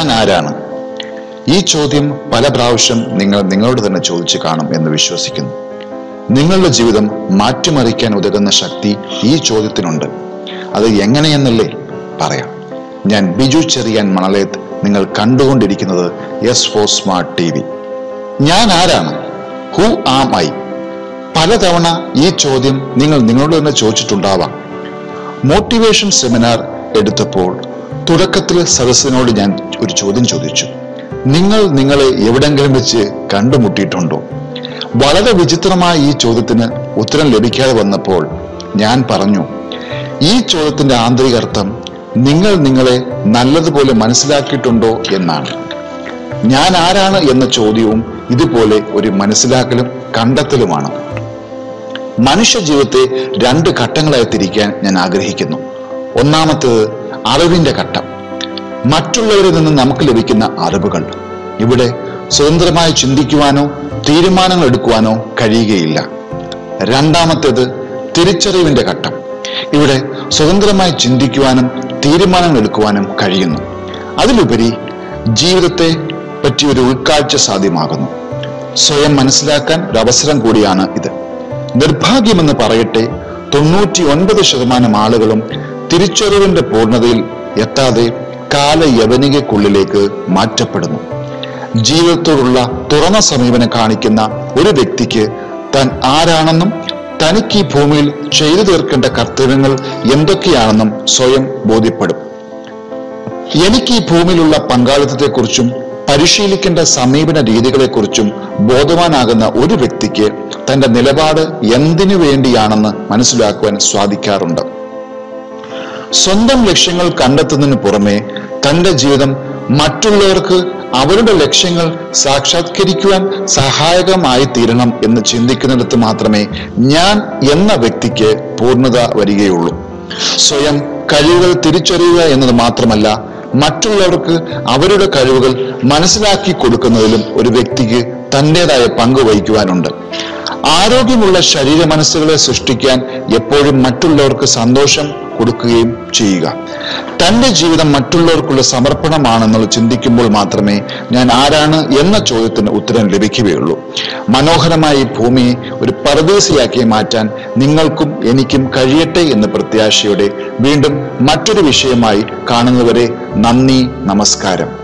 ഞാൻ ആരാണ് ഈ ചോദ്യം പല പ്രാവശ്യം നിങ്ങൾ നിങ്ങളോട് തന്നെ ചോദിച്ചു കാണും എന്ന് വിശ്വസിക്കുന്നു നിങ്ങളുടെ ജീവിതം മാറ്റിമറിക്കാൻ ഉതകുന്ന ശക്തി ഈ ചോദ്യത്തിനുണ്ട് അത് എങ്ങനെയെന്നല്ലേ പറയാം ഞാൻ ബിജു ചെറിയാൻ മണലേത്ത് നിങ്ങൾ കണ്ടുകൊണ്ടിരിക്കുന്നത് S four smart T V ഞാൻ ആരാണ് ഹു ആം ഐ പലതവണ ഈ ചോദ്യം നിങ്ങൾ നിങ്ങളോട് തന്നെ ചോദിച്ചിട്ടുണ്ടാവാം മോട്ടിവേഷൻ സെമിനാർ എടുത്തപ്പോൾ തുടക്കത്തിൽ സദസ്സിനോട് ഞാൻ ഒരു ചോദ്യം ചോദിച്ചു നിങ്ങൾ നിങ്ങളെ എവിടെങ്കിലും വെച്ച് കണ്ടുമുട്ടിയിട്ടുണ്ടോ വളരെ വിചിത്രമായ ഈ ചോദ്യത്തിന് ഉത്തരം ലഭിക്കാതെ വന്നപ്പോൾ ഞാൻ പറഞ്ഞു ഈ ചോദ്യത്തിന്റെ ആന്തരിക അർത്ഥം നിങ്ങൾ നിങ്ങളെ നല്ലതുപോലെ മനസ്സിലാക്കിയിട്ടുണ്ടോ എന്നാണ് ഞാൻ ആരാണ് എന്ന ചോദ്യവും ഇതുപോലെ ഒരു മനസ്സിലാക്കലും കണ്ടെത്തലുമാണ് മനുഷ്യ ജീവിതത്തെ രണ്ട് ഘട്ടങ്ങളായി തിരിക്കാൻ ഞാൻ ആഗ്രഹിക്കുന്നു ഒന്നാമത്തേത് അറിവിന്റെ ഘട്ടം മറ്റുള്ളവരിൽ നിന്ന് നമുക്ക് ലഭിക്കുന്ന അറിവുകൾ ഇവിടെ സ്വതന്ത്രമായി ചിന്തിക്കുവാനോ തീരുമാനങ്ങൾ എടുക്കുവാനോ കഴിയുകയില്ല രണ്ടാമത്തേത് തിരിച്ചറിവിന്റെ ഘട്ടം ഇവിടെ സ്വതന്ത്രമായി ചിന്തിക്കുവാനും തീരുമാനങ്ങൾ എടുക്കുവാനും കഴിയുന്നു അതിലുപരി ജീവിതത്തെ പറ്റി ഒരു ഉൾക്കാഴ്ച സാധ്യമാകുന്നു സ്വയം മനസ്സിലാക്കാൻ ഒരു അവസരം കൂടിയാണ് ഇത് നിർഭാഗ്യമെന്ന് പറയട്ടെ തൊണ്ണൂറ്റി ഒൻപത് ശതമാനം ആളുകളും തിരിച്ചറിവിന്റെ പൂർണ്ണതയിൽ എത്താതെ കാലയവനികക്കുള്ളിലേക്ക് മാറ്റപ്പെടുന്നു ജീവിതത്തോടുള്ള തുറന്ന സമീപനം കാണിക്കുന്ന ഒരു വ്യക്തിക്ക് താൻ ആരാണെന്നും തനിക്ക് ഈ ഭൂമിയിൽ ചെയ്തു തീർക്കേണ്ട കർത്തവ്യങ്ങൾ എന്തൊക്കെയാണെന്നും സ്വയം ബോധ്യപ്പെടും എനിക്ക് ഈ ഭൂമിയിലുള്ള പങ്കാളിത്തത്തെക്കുറിച്ചും പരിശീലിക്കേണ്ട സമീപന രീതികളെക്കുറിച്ചും ബോധവാനാകുന്ന ഒരു വ്യക്തിക്ക് തന്റെ നിലപാട് എന്തിനു വേണ്ടിയാണെന്ന് മനസ്സിലാക്കുവാൻ സാധിക്കാറുണ്ട് സ്വന്തം ലക്ഷ്യങ്ങൾ കണ്ടെത്തുന്നതിന് പുറമെ തന്റെ ജീവിതം മറ്റുള്ളവർക്ക് അവരുടെ ലക്ഷ്യങ്ങൾ സാക്ഷാത്കരിക്കുവാൻ സഹായകമായി തീരണം എന്ന് ചിന്തിക്കുന്നിടത്ത് മാത്രമേ ഞാൻ എന്ന വ്യക്തിക്ക് പൂർണ്ണത വരികയുള്ളൂ സ്വയം കഴിവുകൾ തിരിച്ചറിയുക എന്നത് മാത്രമല്ല മറ്റുള്ളവർക്ക് അവരുടെ കഴിവുകൾ മനസ്സിലാക്കി കൊടുക്കുന്നതിലും ഒരു വ്യക്തിക്ക് തന്റേതായ പങ്ക് വഹിക്കുവാനുണ്ട് ആരോഗ്യമുള്ള ശരീര മനസ്സുകളെ സൃഷ്ടിക്കാൻ എപ്പോഴും മറ്റുള്ളവർക്ക് സന്തോഷം കൊടുക്കുകയും ചെയ്യുക തന്റെ ജീവിതം മറ്റുള്ളവർക്കുള്ള സമർപ്പണമാണെന്നുള്ള ചിന്തിക്കുമ്പോൾ മാത്രമേ ഞാൻ ആരാണ് എന്ന ചോദ്യത്തിന് ഉത്തരം ലഭിക്കുകയുള്ളൂ മനോഹരമായ ഈ ഭൂമിയെ ഒരു പരദേശിയാക്കി മാറ്റാൻ നിങ്ങൾക്കും എനിക്കും കഴിയട്ടെ എന്ന പ്രത്യാശയോടെ വീണ്ടും മറ്റൊരു വിഷയമായി കാണുന്നവരെ നന്ദി നമസ്കാരം